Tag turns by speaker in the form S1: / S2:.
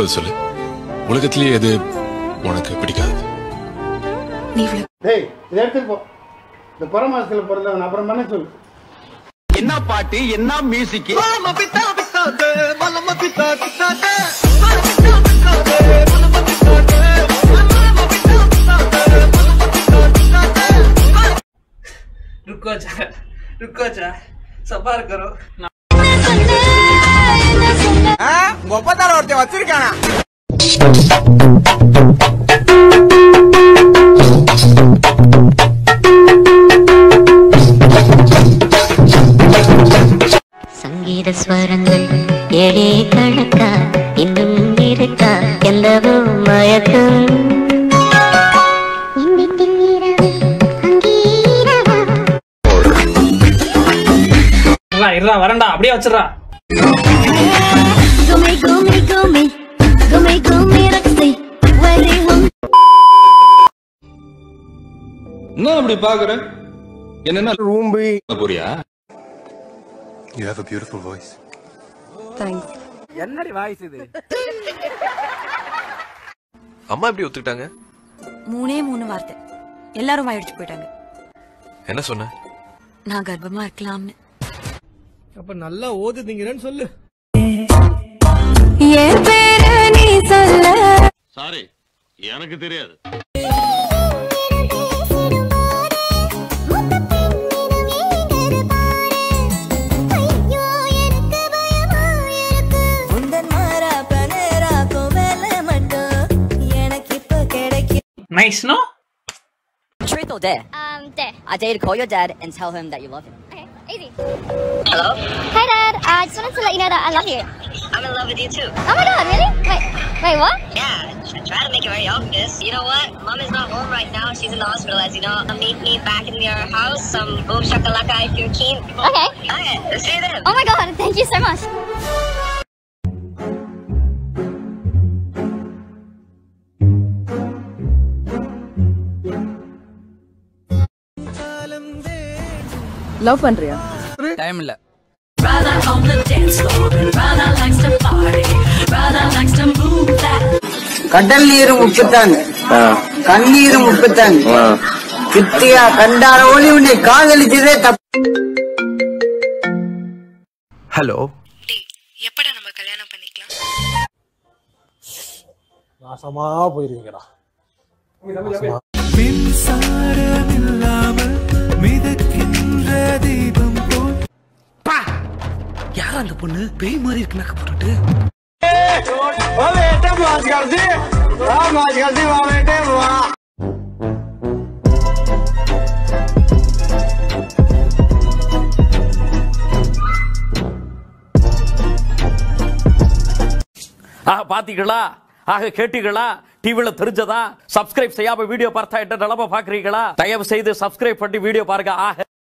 S1: இப்போது சொல்லு உலகத்திலேயே எது உனக்கு பிடிக்காது
S2: நீ இவ்வளவு
S3: டேய் இதை எடுத்துட்டு போ இந்த புற மாசத்துல பிறந்தவன் அப்புறம் பண்ண சொல்லு
S4: என்ன பாட்டு என்ன மியூசிக்
S5: रुको जा रुको जा सबर करो
S4: முப்பத்தாறு ஒருத்தன் வச்சிருக்கானா
S6: சங்கீத ஸ்வரங்கள் ஏழே கணக்கா இன்னும் இருக்கா எல்லவோ மயக்கம் இன்னிட்டில் இரவு அங்கே இரவா
S5: இருடா இருடா வரண்டா அப்படியே வச்சிடுறா
S6: குமே குமே குமே குமே குமே ரக்ஸை வரி ஹம்
S7: என்ன அப்படி பாக்குற என்னன்னா
S4: ரூம்பு
S7: போறியா
S1: You have a beautiful voice.
S2: Thanks
S4: என்னடி வாய்ஸ் இது
S8: அம்மா எப்படி ஒத்துக்கிட்டாங்க
S2: மூணே மூணு வார்த்தை எல்லாரும் வாயடிச்சு போயிட்டாங்க
S8: என்ன சொன்ன
S2: நான் கர்ப்பமா இருக்கலாம்னு
S4: அப்ப நல்லா ஓதுதீங்கன்னு சொல்லு
S2: என் பேரு நீ சொல்ல
S7: சாரி எனக்கு தெரியாது
S5: nice no
S6: Truth or dare?
S9: Um, there.
S6: I dare to call your dad and tell him that you love him.
S9: Okay, easy. Hello? Hi, Dad. I just wanted to let you know that I love you.
S6: I'm in love with you too.
S9: Oh my god, really? Wait, wait, what?
S6: Yeah, try to make it very obvious. You know what? Mom is not home right now. She's in the hospital, as you know. Meet me back in your house. Some boom shakalaka if you're keen.
S9: Okay.
S6: Okay, let's see you then.
S9: Oh my god, thank you so much.
S2: Love பண்றியா
S4: time இல்ல
S3: கடல் நீரும் உப்புத்தாங்க கண்ணீரும் உப்புத்தாங்க கிட்டியா கண்டார ஒளி உன்னை காதலிச்சதே தப்பு
S8: hello
S2: எப்படா நம்ம கல்யாணம் பண்ணிக்கலாம்
S3: நாசமா போயிருவீங்கடா
S5: யார் அந்த பொண்ணு பேய் மாதிரி இருக்கு மேக்கப் போட்டுட்டு
S10: ஆக பாத்தீங்களா ஆக கேட்டீங்களா டிவில தெரிஞ்சதா சப்ஸ்கிரைப் செய்யாம வீடியோ பார்த்தா என்ன நிலம பாக்குறீங்களா தயவு செய்து சப்ஸ்கிரைப் பண்ணி வீடியோ பாருங்க ஆக